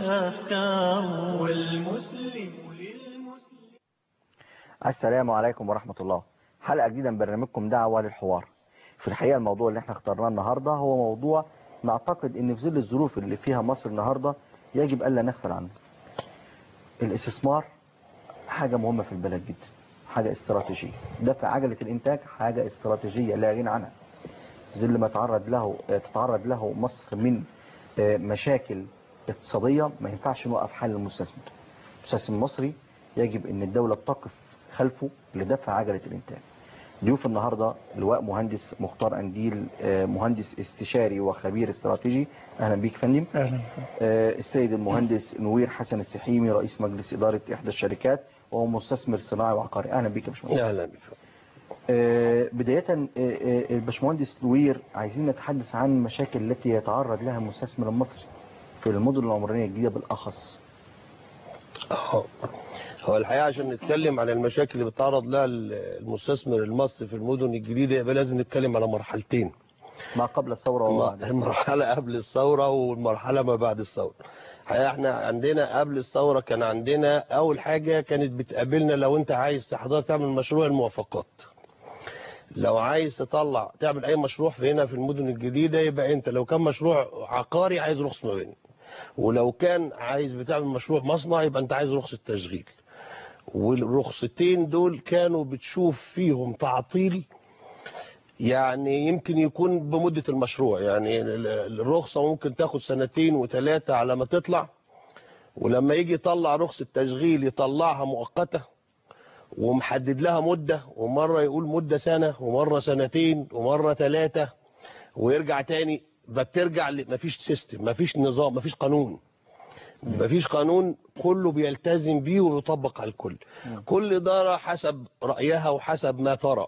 الأفكار والمسلم للمسلم السلام عليكم ورحمة الله حلقة جديدة من برنامجكم دعوة للحوار في الحقيقة الموضوع اللي احنا اخترناه النهاردة هو موضوع نعتقد ان في ظل الظروف اللي فيها مصر النهاردة يجب ألا نغفل عنه الاستثمار حاجة مهمة في البلد جدا حاجة استراتيجية دفع عجلة الانتاج حاجة استراتيجية لا غنى عنها ظل ما تعرض له تتعرض له مصر من مشاكل اقتصادية ما ينفعش نوقف حل المستثمر المستثمر المصري يجب ان الدولة تقف خلفه لدفع عجلة الانتاج ضيوف النهاردة لواء مهندس مختار أنديل مهندس استشاري وخبير استراتيجي أهلا بيك فندم أهلا السيد المهندس نوير حسن السحيمي رئيس مجلس إدارة إحدى الشركات وهو مستثمر صناعي وعقاري أهلا بيك يا باشمهندس اهلا بك بداية الباشمهندس نوير عايزين نتحدث عن المشاكل التي يتعرض لها المستثمر المصري في المدن العمرانية الجديدة بالأخص أهو. هو الحقيقة عشان نتكلم عن المشاكل اللي بتعرض لها المستثمر المصري في المدن الجديدة يبقى لازم نتكلم على مرحلتين ما قبل الثورة وبعد الثورة. المرحلة قبل الثورة والمرحلة ما بعد الثورة الحقيقة احنا عندنا قبل الثورة كان عندنا أول حاجة كانت بتقابلنا لو أنت عايز تحضر تعمل مشروع الموافقات لو عايز تطلع تعمل أي مشروع في هنا في المدن الجديدة يبقى أنت لو كان مشروع عقاري عايز رخصة مباني ولو كان عايز بتعمل مشروع مصنع يبقى أنت عايز رخصة تشغيل والرخصتين دول كانوا بتشوف فيهم تعطيل يعني يمكن يكون بمدة المشروع يعني الرخصة ممكن تاخد سنتين وثلاثة على ما تطلع ولما يجي يطلع رخصة تشغيل يطلعها مؤقتة ومحدد لها مدة ومرة يقول مدة سنة ومرة سنتين ومرة ثلاثة ويرجع تاني بترجع مفيش سيستم مفيش نظام مفيش قانون مفيش قانون كله بيلتزم بيه ويطبق على الكل كل إدارة حسب رأيها وحسب ما ترى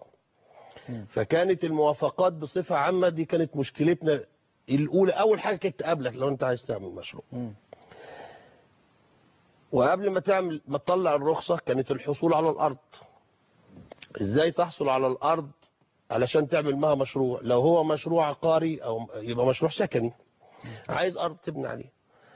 فكانت الموافقات بصفة عامة دي كانت مشكلتنا الأولى أول حاجة كانت تقابلك لو أنت عايز تعمل مشروع وقبل ما تعمل ما تطلع الرخصة كانت الحصول على الأرض إزاي تحصل على الأرض علشان تعمل معها مشروع لو هو مشروع عقاري أو يبقى مشروع سكني عايز أرض تبني عليه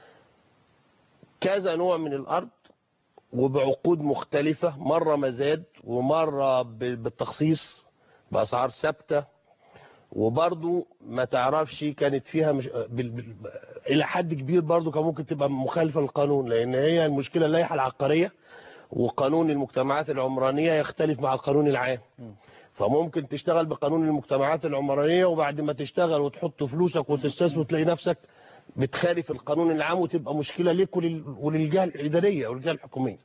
كذا نوع من الأرض وبعقود مختلفة مرة مزاد ومرة بالتخصيص بأسعار ثابتة وبرضو ما تعرفش كانت فيها مش... بال... بال... إلى حد كبير برضو كان ممكن تبقى مخالفة للقانون لأن هي المشكلة اللائحة العقارية وقانون المجتمعات العمرانية يختلف مع القانون العام فممكن تشتغل بقانون المجتمعات العمرانية وبعد ما تشتغل وتحط فلوسك وتستثمر تلاقي نفسك بتخالف القانون العام وتبقى مشكلة ليك ولل... وللجهة الإدارية والجهة الحكومية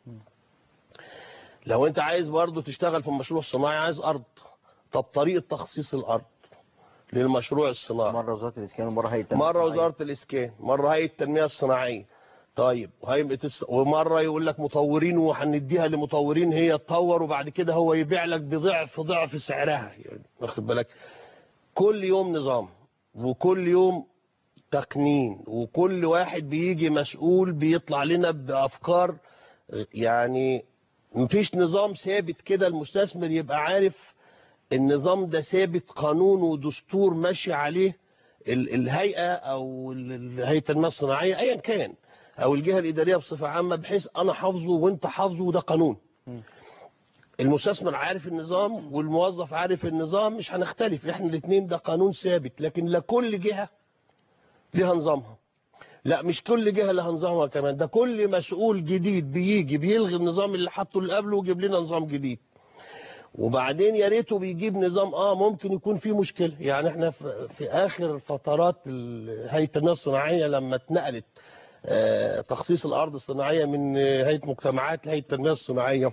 لو انت عايز برضو تشتغل في مشروع صناعي عايز أرض طب طريقة تخصيص الأرض للمشروع الصناعي مرة وزارة الإسكان ومرة هيئة التنمية مرة الصناعية. وزارة الإسكان مرة هيئة التنمية الصناعية طيب وهيئة الس- ومرة يقول لك مطورين وهنديها لمطورين هي تطور وبعد كده هو يبيع لك بضعف ضعف سعرها يعني واخد بالك كل يوم نظام وكل يوم تقنين وكل واحد بيجي مسؤول بيطلع لنا بأفكار يعني مفيش نظام ثابت كده المستثمر يبقى عارف النظام ده ثابت قانون ودستور ماشي عليه ال- الهيئة أو ال- ال- هيئة التنمية الصناعية أيا كان أو الجهة الإدارية بصفة عامة بحيث أنا حافظه وأنت حافظه وده قانون المستثمر عارف النظام والموظف عارف النظام مش هنختلف احنا الاثنين ده قانون ثابت لكن لكل جهة ليها نظامها لا مش كل جهة لها نظامها كمان ده كل مسؤول جديد بيجي بيلغي النظام اللي حطه اللي قبله ويجيب لنا نظام جديد وبعدين يا ريته بيجيب نظام اه ممكن يكون فيه مشكله يعني احنا في, في اخر فترات ال- هيئه التنميه الصناعيه لما اتنقلت آه تخصيص الارض الصناعيه من آه، هيئه مجتمعات لهيئه التنميه الصناعيه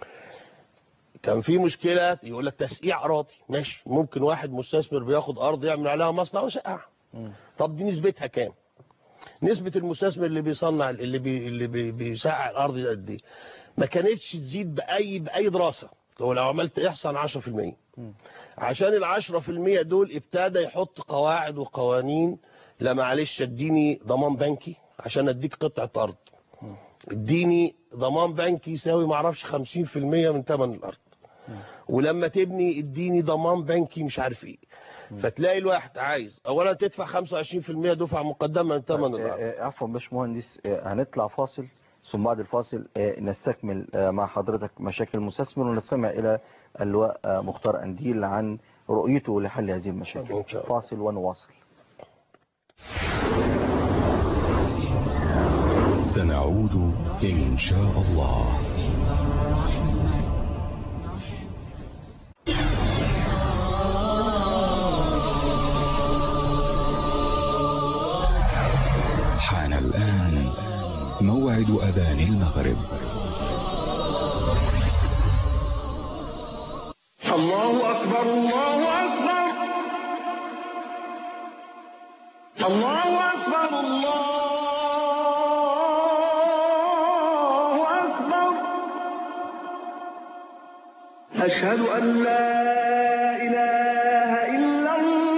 كان في مشكله يقول لك تسقيع اراضي ماشي ممكن واحد مستثمر بياخد ارض يعمل عليها مصنع ويسقعها طب دي نسبتها كام نسبة المستثمر اللي بيصنع اللي بي اللي بي بيسقع الارض دي قد ايه ما كانتش تزيد باي باي دراسه هو لو عملت احصاء عن 10% عشان ال 10% دول ابتدى يحط قواعد وقوانين لا معلش اديني ضمان بنكي عشان اديك قطعه ارض اديني ضمان بنكي يساوي معرفش 50% من ثمن الارض ولما تبني اديني ضمان بنكي مش عارف ايه فتلاقي الواحد عايز اولا تدفع 25% دفعه مقدمه من ثمن آه، الارض آه، عفوا باشمهندس آه، هنطلع فاصل ثم بعد الفاصل آه، نستكمل آه، مع حضرتك مشاكل المستثمر ونستمع إلى اللواء آه، مختار أنديل عن رؤيته لحل هذه المشاكل إن شاء الله. فاصل ونواصل سنعود إن شاء الله حان الآن موعد أذان المغرب الله أكبر الله أكبر الله أكبر الله أكبر أشهد أن لا إله إلا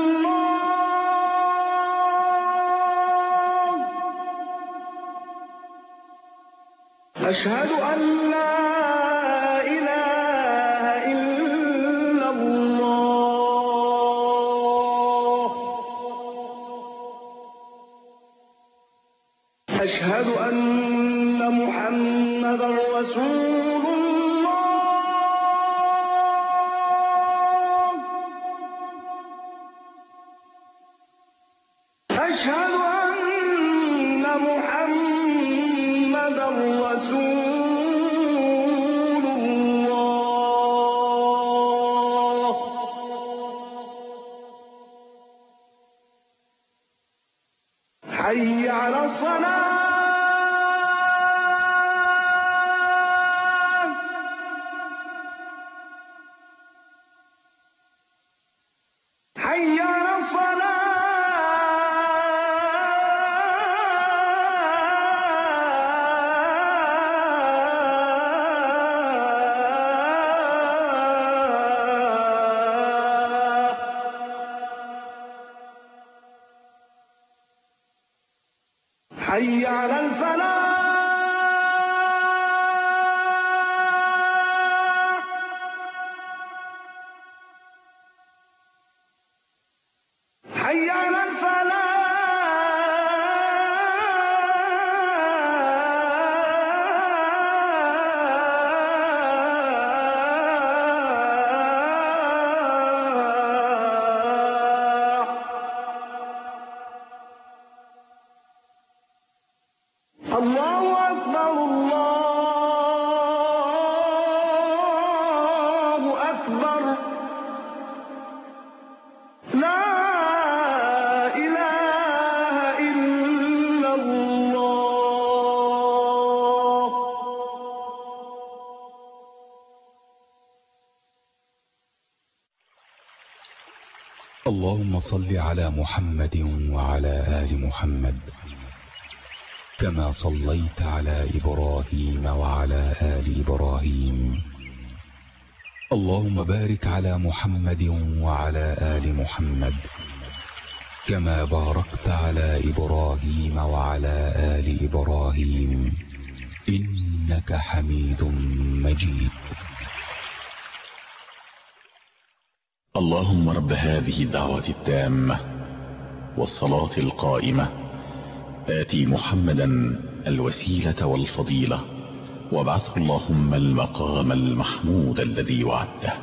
الله أشهد أن لا إله إلا الله أشهد أن محمدا رسول الله أشهد أن محمدا رسول الله حي على الصلاة حي على الصلاة حي على الفلاح حي على الفلاح الله أكبر الله أكبر لا إله إلا الله اللهم صل على محمد وعلى آل محمد كما صليت على إبراهيم وعلى آل إبراهيم اللهم بارك على محمد وعلى آل محمد كما باركت على إبراهيم وعلى آل إبراهيم إنك حميد مجيد اللهم رب هذه الدعوة التامة والصلاة القائمة آتي محمدا الوسيلة والفضيلة وابعثه اللهم المقام المحمود الذي وعدته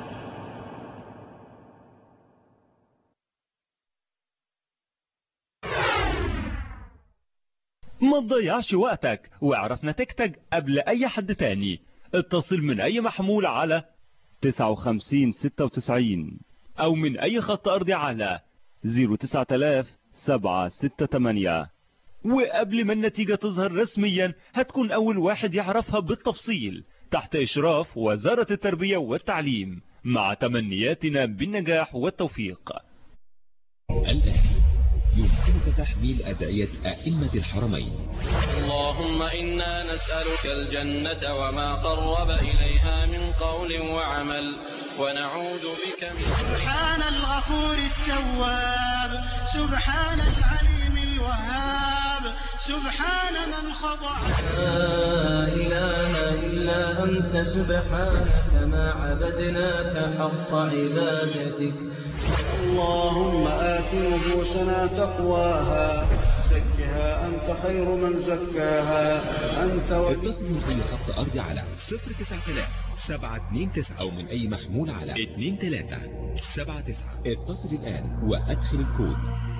ما تضيعش وقتك واعرف نتيجتك قبل اي حد تاني اتصل من اي محمول على 59 96 او من اي خط ارضي على 09000 768 وقبل ما النتيجة تظهر رسميا هتكون اول واحد يعرفها بالتفصيل تحت اشراف وزارة التربية والتعليم مع تمنياتنا بالنجاح والتوفيق الآن يمكنك تحميل أدعية أئمة الحرمين اللهم إنا نسألك الجنة وما قرب إليها من قول وعمل ونعوذ بك من سبحان الغفور التواب سبحان العليم الوهاب سبحان من خضع لا إله إلا أنت سبحانك ما عبدناك حق عبادتك اللهم آت نفوسنا تقواها زكها أنت خير من زكاها أنت ولي اتصل من أي خط أرضي على 09000 729 أو من أي محمول على 2379 اتصل الآن وأدخل الكود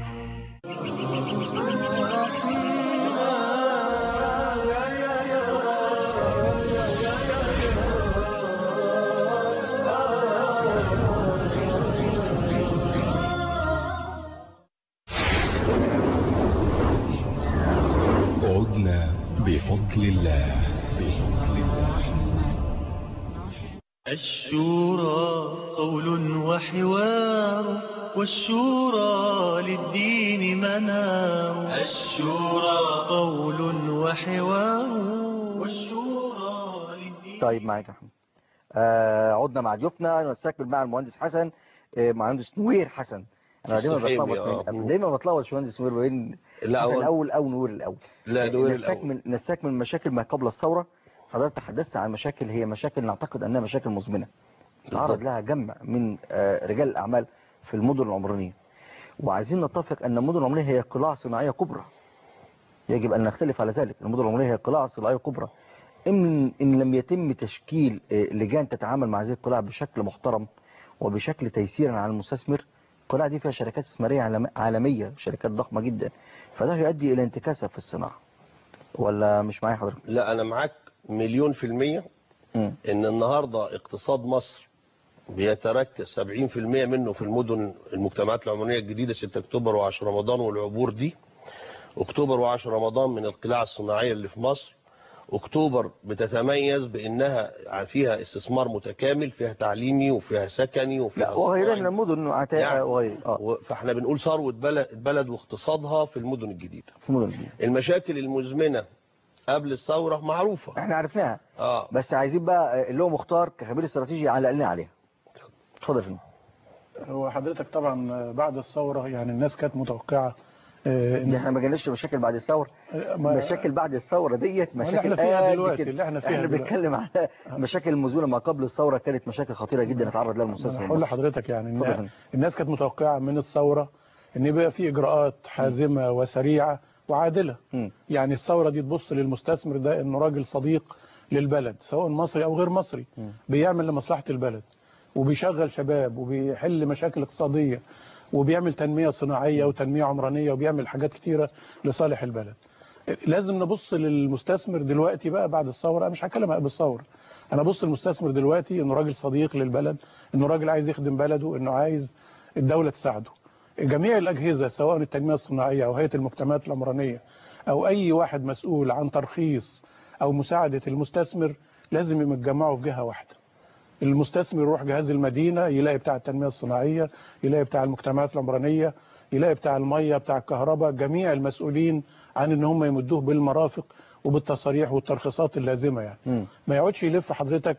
عدنا بفضل الله بفضل الله الشورى قول وحوار والشورى للدين منار الشورى قول وحوار والشورى للدين طيب معاك يا احمد آه عدنا مع ضيوفنا نستكمل مع المهندس حسن آه مع المهندس نوير حسن انا دايما الصحيبي، بتلخبط آه. بين- دايما بتلخبط في المهندس نوير بين لا، حسن هو- الاول او نوير الاول لا، آه، نوير الأول. نستكمل نستكمل مشاكل ما قبل الثوره حضرتك تحدثت عن مشاكل هي مشاكل نعتقد انها مشاكل مزمنه تعرض لها جمع من آه، رجال الاعمال في المدن العمرانيه وعايزين نتفق ان المدن العمرانيه هي قلاع صناعيه كبرى يجب أن نختلف على ذلك المدن العمرانية هي قلاع صناعية كبرى إن, إن لم يتم تشكيل آه، لجان تتعامل مع هذه القلاع بشكل محترم وبشكل تيسير على المستثمر القلاع دي فيها شركات استثمارية عالم- عالمية شركات ضخمة جدا فده يؤدي إلى انتكاسة في الصناعة ولا مش معايا حضرتك لا انا معاك مليون في المية مم. ان النهاردة اقتصاد مصر بيتركز 70% منه في المدن المجتمعات العمرانية الجديدة 6 اكتوبر و10 رمضان والعبور دي اكتوبر و10 رمضان من القلاع الصناعية اللي في مصر اكتوبر بتتميز بانها فيها استثمار متكامل فيها تعليمي وفيها سكني وفيها لا وغيرها صناعي. من المدن عتاقة يعني وغيره آه و- فاحنا بنقول ثروة بلد, بلد واقتصادها في المدن الجديدة في المدن دي المشاكل المزمنة قبل الثورة معروفة احنا عرفناها اه بس عايزين بقى آه، اللي هو مختار كخبير استراتيجي على لنا عليها اتفضل يا فندم. هو حضرتك طبعا بعد الثورة يعني الناس كانت متوقعة آه، دي ان احنا ما جالناش مشاكل بعد الثورة ما- مشاكل بعد الثورة ديت ما مشاكل اللي احنا فيها قد دلوقتي، كده. اللي احنا فيها احنا دلوقتي. بنتكلم على مشاكل المزونة ما قبل الثورة كانت مشاكل خطيرة جدا اتعرض لها انا المستثمر هقول المصري. لحضرتك يعني اتفضل يا إن فندم. الناس كانت متوقعة من الثورة ان يبقى في اجراءات حازمة وسريعة وعادلة مم. يعني الثورة دي تبص للمستثمر ده انه راجل صديق للبلد سواء مصري او غير مصري مم. بيعمل لمصلحة البلد وبيشغل شباب وبيحل مشاكل اقتصادية وبيعمل تنمية صناعية وتنمية عمرانية وبيعمل حاجات كتيرة لصالح البلد لازم نبص للمستثمر دلوقتي بقى بعد الثورة أنا مش هتكلم قبل الثورة انا بص للمستثمر دلوقتي انه راجل صديق للبلد انه راجل عايز يخدم بلده انه عايز الدولة تساعده جميع الأجهزة سواء التنمية الصناعية أو هيئة المجتمعات العمرانية أو أي واحد مسؤول عن ترخيص أو مساعدة المستثمر لازم يتجمعوا في جهة واحدة المستثمر يروح جهاز المدينة يلاقي بتاع التنمية الصناعية يلاقي بتاع المجتمعات العمرانية يلاقي بتاع المية بتاع الكهرباء جميع المسؤولين عن ان هم يمدوه بالمرافق وبالتصاريح والترخيصات اللازمة يعني مم. ما يقعدش يلف حضرتك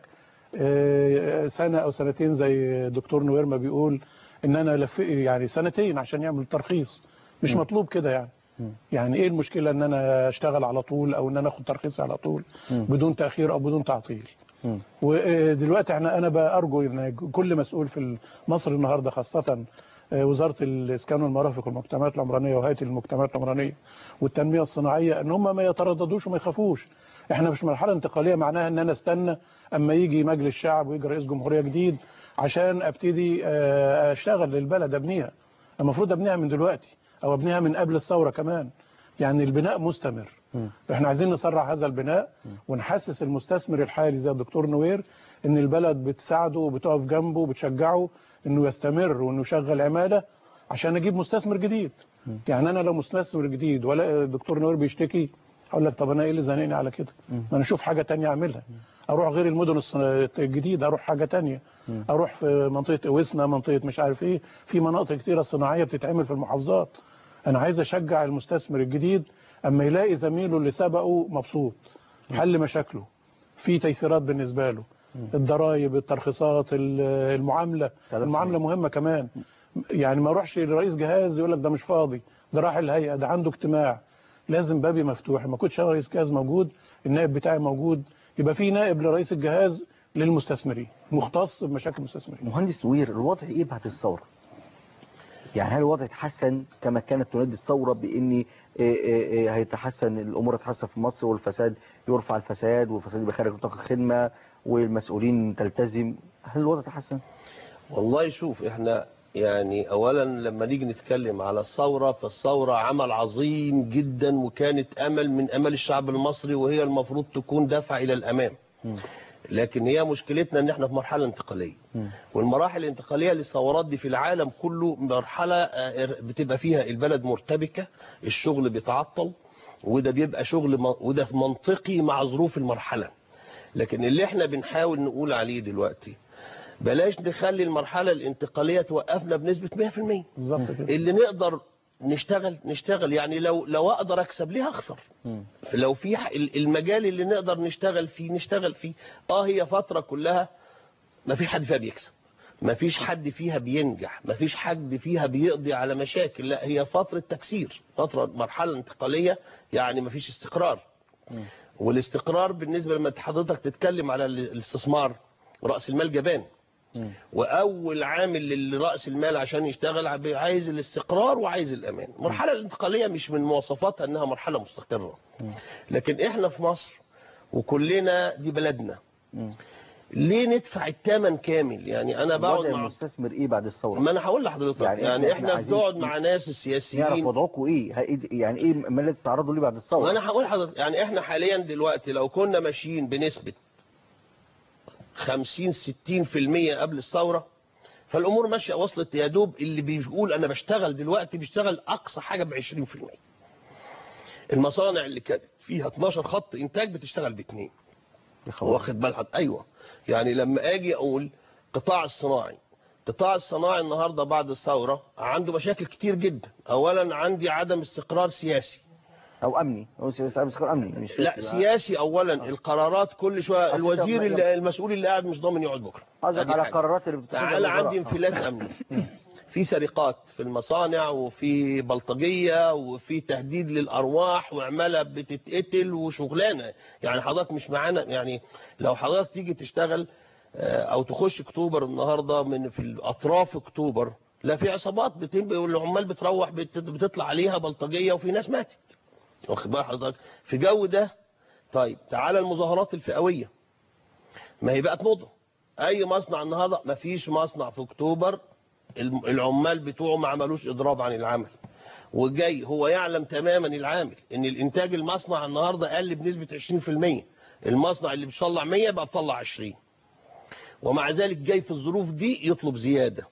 آه، سنة او سنتين زي دكتور نوير ما بيقول ان انا لف يعني سنتين عشان يعمل ترخيص مش مطلوب كده يعني يعني ايه المشكلة ان انا اشتغل على طول او ان انا اخد ترخيص على طول مم. بدون تأخير او بدون تعطيل مم. ودلوقتي احنا انا بأرجو ان كل مسؤول في مصر النهارده خاصة وزارة الإسكان والمرافق والمجتمعات العمرانية وهيئة المجتمعات العمرانية والتنمية الصناعية ان هم ما يترددوش وما يخافوش احنا مش مرحلة انتقالية معناها ان انا استنى اما يجي مجلس شعب ويجي رئيس جمهورية جديد عشان ابتدي آه، اشتغل للبلد ابنيها المفروض ابنيها من دلوقتي او ابنيها من قبل الثورة كمان يعني البناء مستمر احنا عايزين نسرع هذا البناء ونحسس المستثمر الحالي زي الدكتور نوير ان البلد بتساعده وبتقف جنبه وبتشجعه انه يستمر وانه يشغل عماله عشان اجيب مستثمر جديد يعني انا لو مستثمر جديد ولا الدكتور نوير بيشتكي اقول لك طب انا ايه اللي زنقني على كده ما انا اشوف حاجه تانية اعملها اروح غير المدن الص- الجديده اروح حاجه تانية اروح في منطقه وسنا منطقه مش عارف ايه في مناطق كتيره صناعيه بتتعمل في المحافظات انا عايز اشجع المستثمر الجديد اما يلاقي زميله اللي سبقه مبسوط حل مشاكله في تيسيرات بالنسبه له الضرائب الترخيصات ال- المعامله كلام المعامله مهمه كمان يعني ما اروحش لرئيس جهاز يقول لك ده مش فاضي ده راح الهيئه ده عنده اجتماع لازم بابي مفتوح ما كنتش انا رئيس جهاز موجود النائب بتاعي موجود يبقى في نائب لرئيس الجهاز للمستثمرين مختص بمشاكل المستثمرين مهندس نوير الوضع ايه بعد الثورة يعني هل الوضع يتحسن كما كانت تنادي الثورة بان إيه إيه إيه هيتحسن الامور تتحسن في مصر والفساد يرفع الفساد والفساد يبقى خارج نطاق الخدمة والمسؤولين تلتزم هل الوضع يتحسن؟ والله شوف احنا يعني اولا لما نيجي نتكلم على الثورة فالثورة عمل عظيم جدا وكانت امل من امل الشعب المصري وهي المفروض تكون دافع الى الامام لكن هي مشكلتنا ان احنا في مرحلة انتقالية والمراحل الانتقالية للثورات دي في العالم كله مرحلة آه، بتبقى فيها البلد مرتبكة الشغل بيتعطل وده بيبقى شغل م- وده منطقي مع ظروف المرحلة لكن اللي احنا بنحاول نقول عليه دلوقتي بلاش نخلي المرحلة الانتقالية توقفنا بنسبة 100% بالظبط كده اللي نقدر نشتغل نشتغل يعني لو لو اقدر اكسب ليه هخسر لو في ح- ال- المجال اللي نقدر نشتغل فيه نشتغل فيه اه هي فترة كلها ما فيش حد فيها بيكسب ما فيش حد فيها بينجح ما فيش حد فيها بيقضي على مشاكل لا هي فترة تكسير فترة مرحلة انتقالية يعني ما فيش استقرار والاستقرار بالنسبة لما حضرتك تتكلم على ال- الاستثمار رأس المال جبان واول عامل لرأس المال عشان يشتغل عب- عايز الاستقرار وعايز الامان المرحله الانتقاليه مش من مواصفاتها انها مرحله مستقره لكن احنا في مصر وكلنا دي بلدنا ليه ندفع الثمن كامل يعني انا بقعد وضع مع المستثمر ايه بعد الثورة؟ ما انا هقول لحضرتك يعني, يعني يعني إحنا احنا عايزين بنقعد مع ناس السياسيين نعرف وضعكم ايه ه- إيه- يعني ايه ما الذي تعرضوا ليه بعد الثورة؟ ما انا هقول لحضرتك يعني احنا حاليا دلوقتي لو كنا ماشيين بنسبة 50 60% قبل الثورة فالامور ماشيه وصلت يا دوب اللي بيقول انا بشتغل دلوقتي بيشتغل اقصى حاجه ب 20% المصانع اللي كانت فيها 12 خط انتاج بتشتغل باثنين واخد بال حضرتك ايوه يعني لما اجي اقول قطاع الصناعي القطاع الصناعي النهارده بعد الثوره عنده مشاكل كتير جدا اولا عندي عدم استقرار سياسي او امني هو سياسي استقرار امني مش لا سياسي اولا القرارات كل شويه أصل الوزير طب- اللي المسؤول اللي قاعد مش ضامن يقعد بكره قصدك أدي على حاجة. القرارات اللي بتتخذها انا الوزراء. عندي انفلات امني في سرقات في المصانع وفي بلطجيه وفي تهديد للارواح وعماله بتتقتل وشغلانه يعني حضرتك مش معانا يعني لو حضرتك تيجي تشتغل آه، او تخش اكتوبر النهارده من في اطراف اكتوبر لا في عصابات بتبقى والعمال بتروح بت- بتطلع عليها بلطجيه وفي ناس ماتت واخد بال حضرتك في جو ده طيب تعالى المظاهرات الفئويه ما هي بقت موضه اي مصنع النهارده ما فيش مصنع في اكتوبر الم- العمال بتوعه ما عملوش اضراب عن العمل وجاي هو يعلم تماما العامل ان الانتاج المصنع النهارده قل بنسبه 20% المصنع اللي بيطلع 100 بقى بيطلع 20 ومع ذلك جاي في الظروف دي يطلب زياده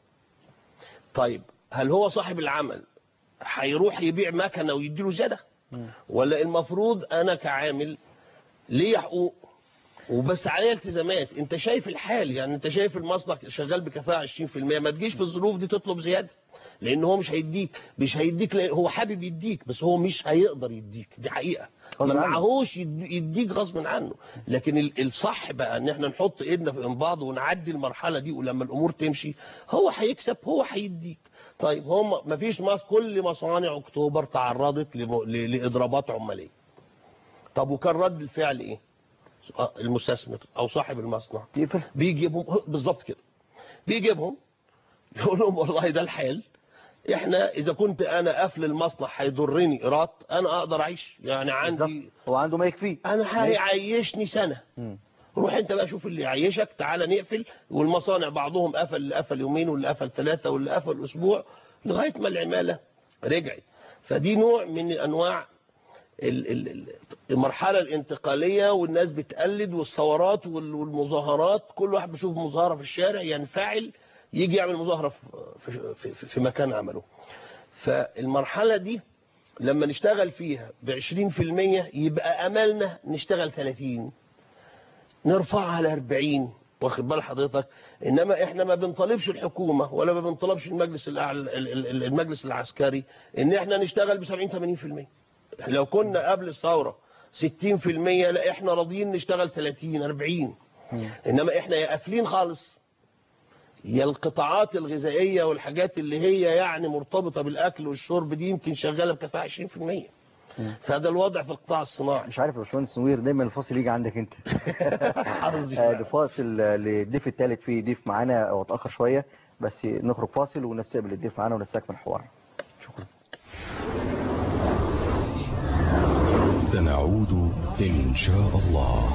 طيب هل هو صاحب العمل هيروح يبيع مكنه ويديله زياده ولا المفروض انا كعامل ليه حقوق وبس عليا التزامات انت شايف الحال يعني انت شايف المصنع شغال بكفاءه 20% ما تجيش في الظروف دي تطلب زياده لان هو مش هيديك مش هيديك لأن هو حابب يديك بس هو مش هيقدر يديك دي حقيقه ما غصب عنه. معهوش يد- يديك غصب عنه لكن ال- الصح بقى ان احنا نحط ايدنا في بعض ونعدي المرحله دي ولما الامور تمشي هو هيكسب هو هيديك طيب هم ما فيش مص... كل مصانع اكتوبر تعرضت لم... ل... لاضرابات عماليه طب وكان رد الفعل ايه آه، المستثمر او صاحب المصنع تقفل بيجيبهم هو- بالظبط كده بيجيبهم يقول لهم والله ده الحال احنا اذا كنت انا قفل المصنع هيضرني ايراد انا اقدر اعيش يعني عندي هو عنده ما يكفيه انا هيعيشني سنه روح انت بقى شوف اللي يعيشك تعالى نقفل والمصانع بعضهم قفل اللي قفل يومين واللي قفل ثلاثه واللي قفل اسبوع لغايه ما العماله رجعت فدي نوع من انواع ال- ال- ال- المرحله الانتقاليه والناس بتقلد والثورات وال- والمظاهرات كل واحد بيشوف مظاهره في الشارع ينفعل يجي يعمل مظاهره في, في, في, في مكان عمله فالمرحله دي لما نشتغل فيها ب 20% يبقى املنا نشتغل 30 نرفعها ل 40 واخد بال حضرتك انما احنا ما بنطالبش الحكومه ولا ما بنطالبش المجلس الاعلى ال- ال- المجلس العسكري ان احنا نشتغل ب 70 80% لو كنا قبل الثوره 60% لا احنا راضيين نشتغل 30 40 انما احنا يا قافلين خالص يا القطاعات الغذائيه والحاجات اللي هي يعني مرتبطه بالاكل والشرب دي يمكن شغاله بكفاءه 20% فهذا الوضع في القطاع الصناعي مش عارف يا باشمهندس نوير دايما الفاصل يجي عندك انت آه، ده فاصل آه، للضيف الثالث في ضيف معانا هو اتاخر شويه بس نخرج فاصل ونستقبل الضيف معانا ونستكمل الحوار شكرا سنعود إن شاء الله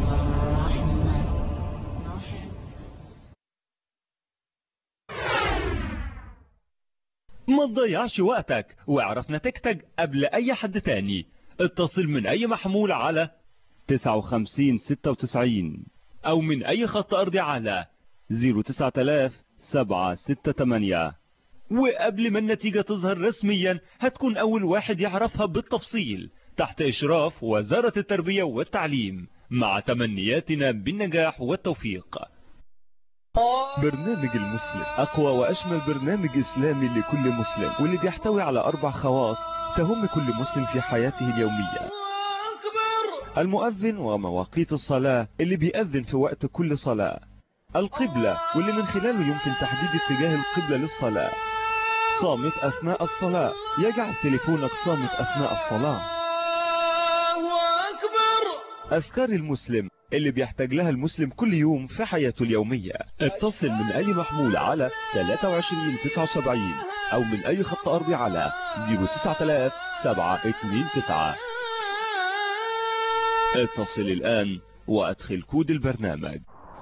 ما تضيعش وقتك واعرف نتيجتك قبل اي حد تاني اتصل من اي محمول على 59 96 او من اي خط ارضي على 09000 768 وقبل ما النتيجة تظهر رسميا هتكون اول واحد يعرفها بالتفصيل تحت اشراف وزارة التربية والتعليم مع تمنياتنا بالنجاح والتوفيق برنامج المسلم أقوى وأشمل برنامج إسلامي لكل مسلم واللي بيحتوي على أربع خواص تهم كل مسلم في حياته اليومية المؤذن ومواقيت الصلاة اللي بيأذن في وقت كل صلاة القبلة واللي من خلاله يمكن تحديد اتجاه القبلة للصلاة صامت أثناء الصلاة يجعل تليفونك صامت أثناء الصلاة أذكار المسلم اللي بيحتاج لها المسلم كل يوم في حياته اليومية اتصل من أي محمول على 23 79 أو من أي خط أرضي على 09000 729 اتصل الآن وأدخل كود البرنامج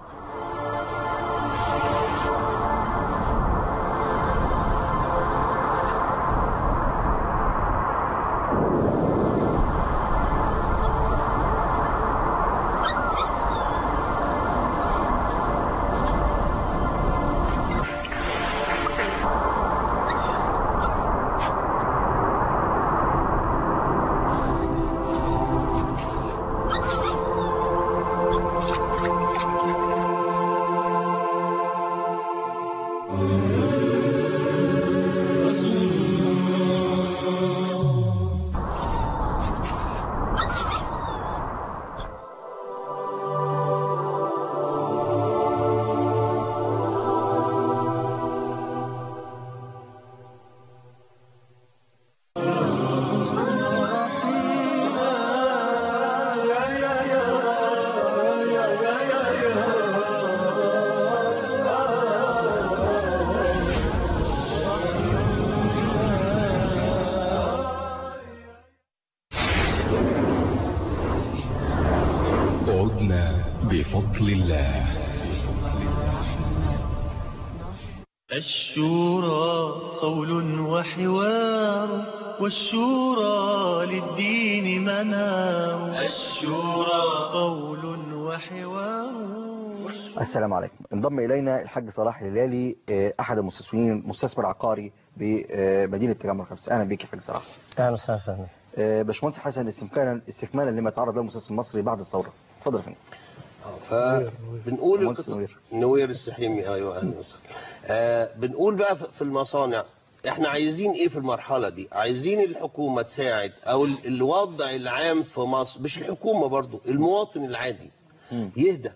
عدنا بفضل الله الشورى قول وحوار والشورى للدين منار الشورى قول وحوار السلام عليكم انضم الينا الحاج صلاح الهلالي آه، احد المستثمرين مستثمر عقاري بمدينه تجمع الخمس اهلا بيك يا حاج صلاح اهلا وسهلا فندم آه، باشمهندس حسن استكمالا استكمالا لما تعرض له المستثمر المصري بعد الثوره اتفضل يا فندم فبنقول مهندس نوير. نوير السحيمي ايوه اهلا وسهلا آه بنقول بقى في في المصانع احنا عايزين ايه في المرحله دي عايزين الحكومه تساعد او ال- الوضع العام في مصر مش الحكومه برضو المواطن العادي يهدى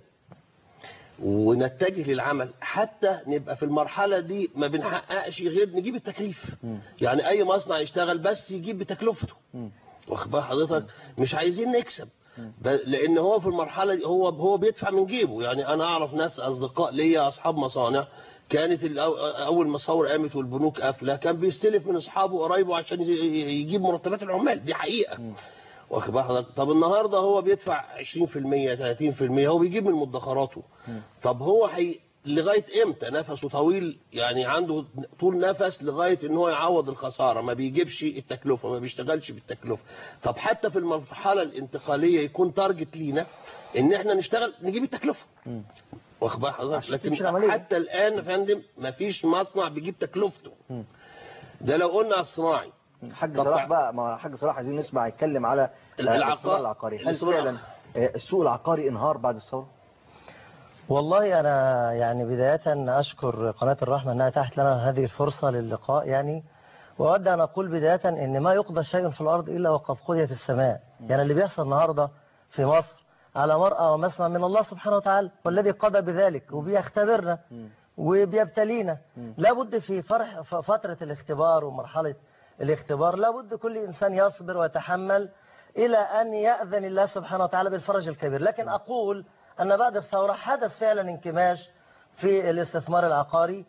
ونتجه للعمل حتى نبقى في المرحلة دي ما بنحققش غير نجيب التكليف يعني اي مصنع يشتغل بس يجيب بتكلفته واخد بال حضرتك مش عايزين نكسب ب- لان هو في المرحله دي هو هو بيدفع من جيبه يعني انا اعرف ناس اصدقاء ليا اصحاب مصانع كانت الأو- اول ما الثوره قامت والبنوك قافله كان بيستلف من اصحابه وقرايبه عشان ي- ي- يجيب مرتبات العمال دي حقيقه واخد بال حضرتك طب النهارده هو بيدفع 20% 30% هو بيجيب من مدخراته طب هو حي... لغايه امتى نفسه طويل يعني عنده طول نفس لغايه ان هو يعوض الخساره ما بيجيبش التكلفه ما بيشتغلش بالتكلفه طب حتى في المرحله الانتقاليه يكون تارجت لينا ان احنا نشتغل نجيب التكلفه واخد بال حضرتك لكن تمشي العملية. حتى الان يا فندم ما فيش مصنع بيجيب تكلفته ده لو قلنا على الصناعي حاج طب صلاح بقى ما حاج صلاح عايزين نسمع يتكلم على آه، العقار- الصناعه العقاريه هل الصناعة. فعلا آه، السوق العقاري انهار بعد الثوره والله أنا يعني بداية أشكر قناة الرحمة أنها تحت لنا هذه الفرصة للقاء يعني وأود أن أقول بداية أن ما يقضى شيء في الأرض إلا وقد قضي في السماء يعني اللي بيحصل النهاردة في مصر على مرأى ومسمع من الله سبحانه وتعالى والذي قضى بذلك وبيختبرنا وبيبتلينا لابد في فرح ف- فترة الاختبار ومرحلة الاختبار لابد كل إنسان يصبر ويتحمل إلى أن يأذن الله سبحانه وتعالى بالفرج الكبير لكن أقول أن بعد الثورة حدث فعلا انكماش في الاستثمار العقاري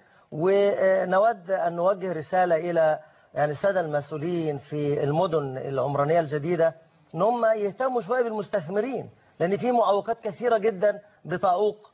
ونود أن نوجه رسالة إلى يعني السادة المسؤولين في المدن العمرانية الجديدة ان هم يهتموا شوية بالمستثمرين لأن في معوقات كثيرة جدا بتعوق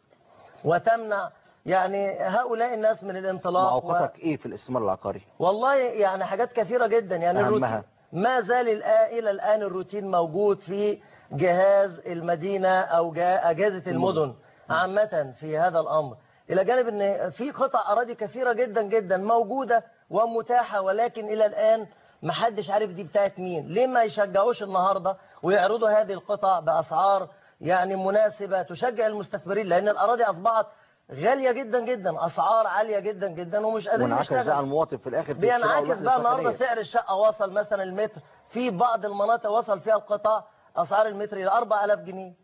وتمنع يعني هؤلاء الناس من الانطلاق معوقاتك ايه في الاستثمار العقاري والله يعني حاجات كثيرة جدا يعني أهمها. الروتين ما زال الآ- إلى الآن الروتين موجود في جهاز المدينة أو جا- أجهزة المدن عامة في هذا الأمر إلى جانب أن في قطع أراضي كثيرة جدا جدا موجودة ومتاحة ولكن إلى الآن محدش عارف دي بتاعت مين ليه ما يشجعوش النهاردة ويعرضوا هذه القطع بأسعار يعني مناسبة تشجع المستثمرين لأن الأراضي أصبحت غالية جدا جدا أسعار عالية جدا جدا ومش قادرين وانعكس نشتغل ده على المواطن في الاخر في الشراء بينعكس والوحدة بقى النهارده السكنية. سعر الشقه وصل مثلا المتر في بعض المناطق وصل فيها القطع اسعار المتر الى 4000 جنيه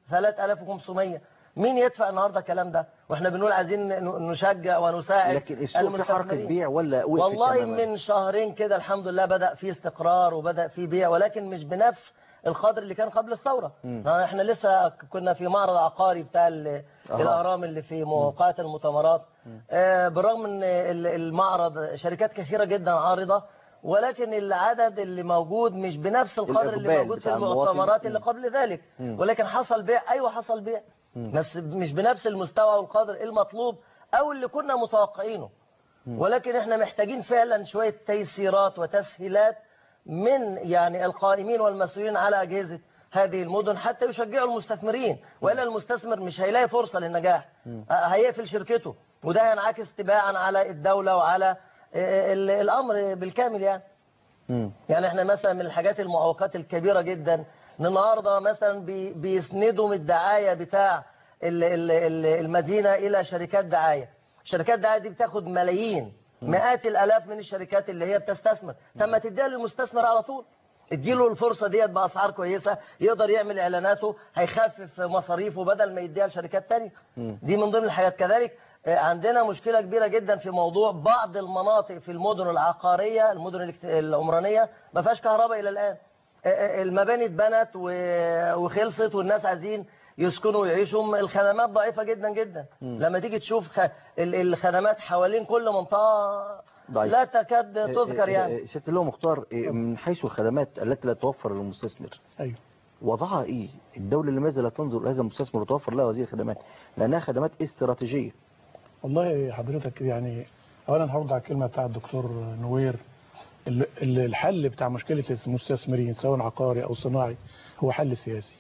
3500 مين يدفع النهارده الكلام ده واحنا بنقول عايزين ن- نشجع ونساعد لكن السوق في حركة المستثمرين. بيع ولا وقفت والله تماماً؟ من شهرين كده الحمد لله بدأ في استقرار وبدأ في بيع ولكن مش بنفس القدر اللي كان قبل الثورة مم. احنا لسه كنا في معرض عقاري بتاع ال- أها. الأهرام اللي في موقعات المؤتمرات آه، بالرغم ان ال- المعرض شركات كثيرة جدا عارضة ولكن العدد اللي موجود مش بنفس القدر اللي الإقبال موجود في بتاع المواطن. المؤتمرات اللي مم. قبل ذلك مم. ولكن حصل بيع ايوه حصل بيع مم. بس مش بنفس المستوى والقدر المطلوب او اللي كنا متوقعينه ولكن احنا محتاجين فعلا شوية تيسيرات وتسهيلات من يعني القائمين والمسؤولين على أجهزة هذه المدن حتى يشجعوا المستثمرين وإلا المستثمر مش هيلاقي فرصة للنجاح آه، هيقفل شركته وده هينعكس تباعا على الدولة وعلى آه، ال- الأمر بالكامل يعني مم. يعني احنا مثلا من الحاجات المعوقات الكبيرة جدا ان النهاردة مثلا بي- بيسندوا من الدعاية بتاع ال- ال- ال- المدينة الى شركات دعاية شركات الدعاية دي بتاخد ملايين مئات الالاف من الشركات اللي هي بتستثمر طب ما تديها للمستثمر على طول اديله الفرصة ديت بأسعار كويسة يقدر يعمل إعلاناته هيخفف مصاريفه بدل ما يديها لشركات تانية دي من ضمن الحاجات كذلك آه، عندنا مشكلة كبيرة جدا في موضوع بعض المناطق في المدن العقارية المدن الاكت- العمرانية ما فيهاش كهرباء إلى الآن آه، آه، المباني اتبنت و- وخلصت والناس عايزين يسكنوا ويعيشوا الخدمات ضعيفة جدا جدا مم. لما تيجي تشوف خ... ال- الخدمات حوالين كل منطقة ضعيف. لا تكاد تذكر يعني ست اللي هو مختار إيه، من حيث الخدمات التي لا توفر للمستثمر ايوه وضعها ايه الدولة لماذا لا تنظر لهذا المستثمر وتوفر له هذه الخدمات لانها خدمات استراتيجية والله حضرتك يعني اولا هرد على الكلمه بتاع الدكتور نوير ال- ال- الحل بتاع مشكله المستثمرين سواء عقاري او صناعي هو حل سياسي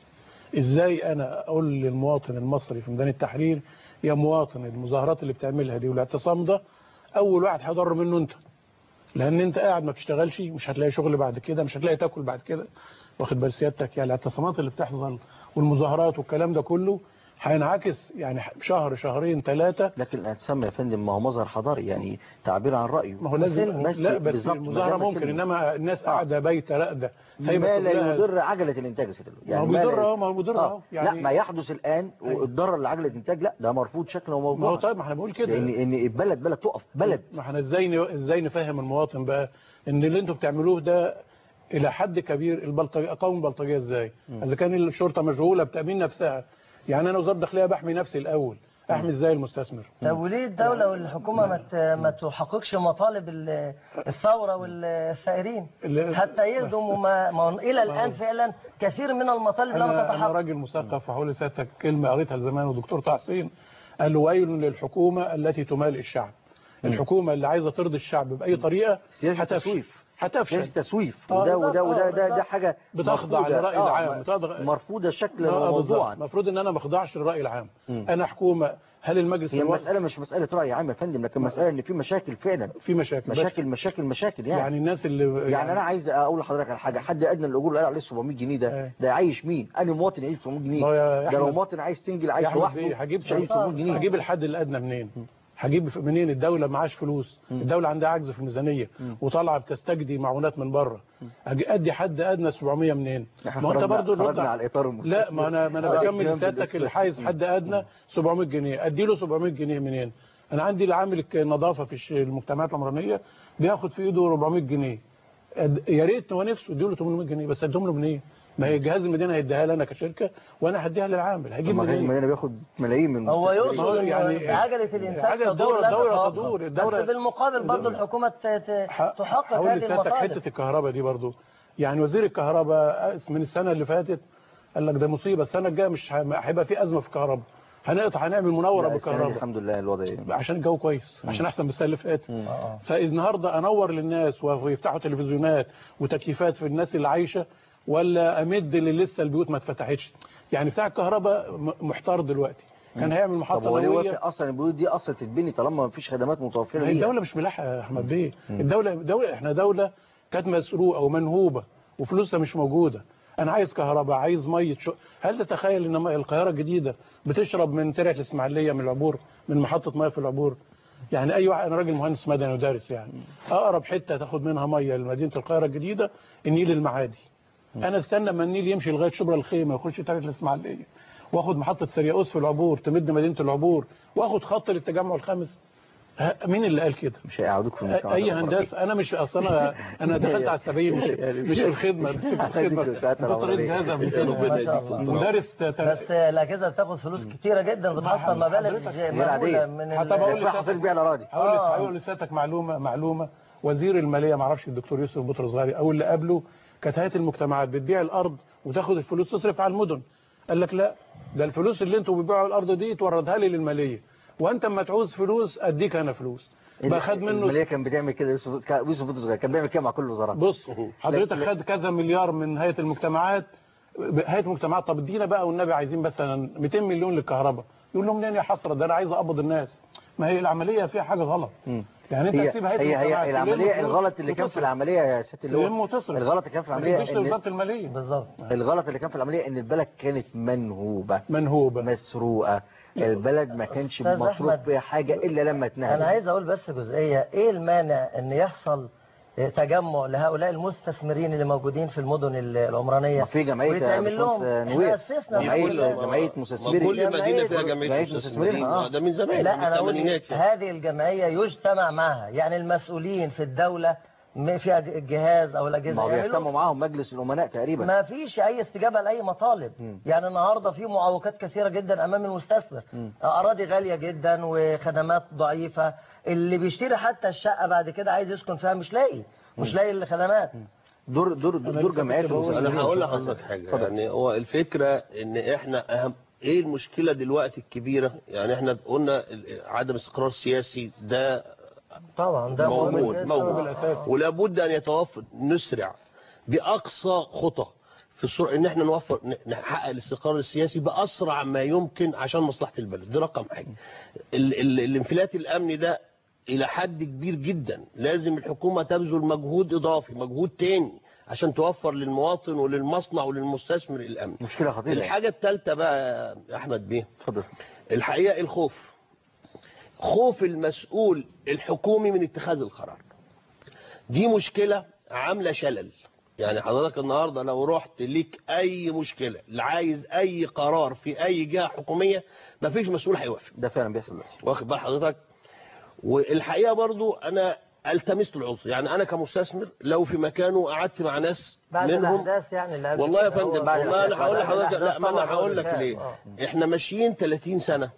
ازاي انا اقول للمواطن المصري في ميدان التحرير يا مواطن المظاهرات اللي بتعملها دي والاعتصام ده اول واحد هيضر منه انت لان انت قاعد ما بتشتغلش مش هتلاقي شغل بعد كده مش هتلاقي تاكل بعد كده واخد بال سيادتك يعني الاعتصامات اللي بتحصل والمظاهرات والكلام ده كله هينعكس يعني شهر شهرين ثلاثه لكن الاعتصام يا فندم ما هو مظهر حضاري يعني تعبير عن رأيه ما هو لازم بس لا بس بالظبط، المظاهره ما دام ممكن سلمي. انما الناس قاعده بايته راقده ما سايبه لا كلها- يضر عجلة الانتاج يا سيدي ما هو ما بيضر لا- اهو ما هو بيضر آه. اهو لا ما يحدث الان والضرر لعجلة الانتاج لا ده مرفوض شكلا وموضوعا ما هو طيب ما احنا بنقول كده لان ان البلد بلد تقف بلد ما احنا ازاي ن- ازاي نفهم المواطن بقى ان اللي انتوا بتعملوه ده الى حد كبير البلطجيه قوم البلطجيه ازاي اذا كان الشرطه مشغوله بتامين نفسها يعني انا وزاره الداخليه بحمي نفسي الاول احمي ازاي المستثمر طب وليه الدولة والحكومة ما ت- ما تحققش مطالب ال- الثورة والثائرين اللي- حتى يهدموا ما ما هو إلى الآن فعلا كثير من المطالب لم انا انا تتحقق راجل مثقف وهقول لسيادتك كلمه قريتها زمان ودكتور طه حسين قال له ويل للحكومه التي تمالئ الشعب الحكومه اللي عايزه ترضي الشعب باي طريقه سياسة هتفشل. تسويف هتفشل سياسة تسويف آه، وده بالظبط، وده وده آه، ده, ده بالظبط. حاجة بتخضع مرفوضة. للرأي آه، العام بتخضع- مرفوضة شكلا آه، بالظبط. وموضوعا المفروض ان انا ما اخضعش للراي العام مم. انا حكومه هل المجلس هي الوطني- المسألة مش مسألة رأي عام يا فندم لكن مسألة ان في مشاكل فعلا في مشاكل بس مشاكل مشاكل مشاكل يعني يعني الناس اللي يعني انا عايز اقول لحضرتك على حاجه حد ادنى الاجور اللي قال عليه 700 جنيه ده ده يعيش مين انا مواطن يعيش 700 جنيه ما هو يا ده لو أحمد- مواطن عايز سنجل يا عايش أحمد لوحده بيه، هجيب مش هيعيش 700 جنيه هجيب الحد الادنى منين هجيب منين الدوله معاش فلوس الدوله عندها عجز في الميزانيه وطالعه بتستجدي معونات من بره أجي ادي حد ادنى 700 منين احنا ما انت خرجنا- برضه الرد خرجنا على الإطار المستثمر. لا ما انا ما انا آه، بكمل الكلام لسيادتك بالاستثمار. اللي عايز حد ادنى 700 جنيه ادي له 700 جنيه منين انا عندي اللي عامل النظافه في الش- المجتمعات العمرانيه بياخد في ايده 400 جنيه أد- يا ريت هو نفسه يديله 800 جنيه بس اديهم له منين؟ ما هي جهاز المدينه هيديها لي انا كشركه وانا هديها للعامل هيجيب طب ما منين؟ المدينه بياخد ملايين من هو المستثمرين. يقصد إنه يعني- عجلة الإنتاج عجلة تدور الدورة- لا الدورة تتوقف. تدور، بس الدورة- بالمقابل برضه الحكومة ت- ت- تحقق هقول هذه لسيادتك المطالب حته الكهرباء دي برضو يعني وزير الكهرباء من السنه اللي فاتت قال لك ده مصيبه السنه الجايه مش ه- هيبقى في ازمه في الكهرباء هنقطع هنعمل منوره لا، السنة دي بالكهرباء الحمد لله الوضع عشان الجو كويس مم. عشان احسن من السنه اللي فاتت آه. فالنهارده انور للناس ويفتحوا تلفزيونات وتكييفات في الناس اللي عايشه ولا امد اللي لسه البيوت ما اتفتحتش يعني بتاع الكهرباء م- محتار دلوقتي كان هيعمل طب محطه هو ليه نوويه وافق اصلا البيوت دي اصلا تتبني طالما ما فيش خدمات متوفره ما هي ليها الدولة مش ملاحقة يا أحمد بيه الدولة دولة احنا دولة كانت مسروقة ومنهوبة وفلوسها مش موجودة أنا عايز كهرباء عايز مية شو... هل تتخيل إن م- القاهرة الجديدة بتشرب من ترعة الإسماعيلية من العبور من محطة مية في العبور يعني أي واحد أنا راجل مهندس مدني ودارس يعني أقرب حتة تاخد منها مية لمدينة القاهرة الجديدة النيل المعادي أنا استنى ما النيل يمشي لغاية شبرا الخيمة يخش ترعة الإسماعيلية واخد محطة سرياوس في العبور تمد مدينة العبور واخد خط للتجمع الخامس ه- مين اللي قال كده مش هيقعدوك في المجتمع اي هندسه انا مش اصل انا انا دخلت على السبيل مش مش في الخدمه مش في الخدمه كنت رئيس جهاز قبل كده ما شاء الله. مدرس ت- ت- بس الأجهزة بتاخد فلوس كتيرة جدا بتحصل مبالغ حضرتك مهولة من ال- طب اقول يدفع حصيل بيع الاراضي هقول لس- آه. هقول لسيادتك معلومه معلومه وزير الماليه ما اعرفش الدكتور يوسف بطرس غالي او اللي قبله كانت هيئه المجتمعات بتبيع الارض وتاخد الفلوس تصرف على المدن قال لك لا ده الفلوس اللي انتوا بتبيعوا الارض دي توردها لي للماليه وانت اما تعوز فلوس اديك انا فلوس بقى خد منه الماليه كان بتعمل كده يوسف كان- يوسف بطرس غالي كان بيعمل كده مع كل الوزارات بص حضرتك لا- خد كذا مليار من هيئه المجتمعات هيئه المجتمعات طب ادينا بقى والنبي عايزين مثلا 200 مليون للكهرباء يقول لهم منين يا حسره ده انا عايز اقبض الناس ما هي العمليه فيها حاجه غلط يعني انت هي تسيب هيئه هي, المجتمعات هي تلم العمليه فلوس الغلط اللي كان في وتصرف. العمليه يا سياده اللواء تلم وتصرف. الغلط اللي كان في ما العمليه تديش ان لوزاره الماليه بالظبط الغلط اللي كان في العمليه ان البلد كانت منهوبه منهوبه مسروقه البلد ما كانش أستاذ مصروف أحمد، فيها حاجه الا لما اتنهبت أنا عايز أقول بس جزئية إيه المانع إن يحصل تجمع لهؤلاء المستثمرين اللي موجودين في المدن العمرانية ما في جمعيه ويتعمل لهم باشمهندس احنا نوير أسسنا جمعيه الحمد جمعيه ما مستثمرين كل مدينه فيها جمعية جمعيه مستثمرين آه. ده من زمان لا من انا اقول الثمانينات يعني. هذه الجمعيه يجتمع معها يعني المسؤولين في الدوله م- في أج- الجهاز او ما الاجهزه هو يعملوا بيهتموا معاهم مجلس الامناء تقريبا ما فيش اي استجابه لاي مطالب يعني النهارده في معوقات كثيره جدا امام المستثمر اراضي غاليه جدا وخدمات ضعيفه اللي بيشتري حتى الشقه بعد كده عايز يسكن فيها مش لاقي مش لاقي الخدمات دور دور دور جمعيات المستثمرين انا هقول لحضرتك حاجه يعني هو الفكره ان احنا اهم ايه المشكله دلوقتي الكبيره يعني احنا قلنا ال- عدم استقرار سياسي ده طبعا ده موجود مهم جداً. موجود الأساسي. ولابد ان يتوفر نسرع باقصى خطى في السرعه ان احنا نوفر ن- نحقق الاستقرار السياسي باسرع ما يمكن عشان مصلحه البلد دي رقم حاجه ال ال الانفلات الامني ده الى حد كبير جدا لازم الحكومه تبذل مجهود اضافي مجهود تاني عشان توفر للمواطن وللمصنع وللمستثمر الامن مشكله خطيره الحاجه الثالثه بقى يا احمد بيه اتفضل الحقيقه الخوف خوف المسؤول الحكومي من اتخاذ القرار دي مشكلة عاملة شلل يعني حضرتك النهاردة لو رحت ليك اي مشكلة اللي عايز اي قرار في اي جهة حكومية مفيش مسؤول هيوافق ده فعلا بيحصل دلوقتي واخد بال حضرتك والحقيقة برضو انا التمست العذر يعني انا كمستثمر لو في مكانه قعدت مع ناس بعد منهم الاحداث يعني اللي قبل والله يا كده هو- فندم بعد والله انا الأحداث- هقول بعد لحضرتك لا الأحداث ما انا طبعاً هقول لك والفعل. ليه آه. احنا ماشيين 30 سنة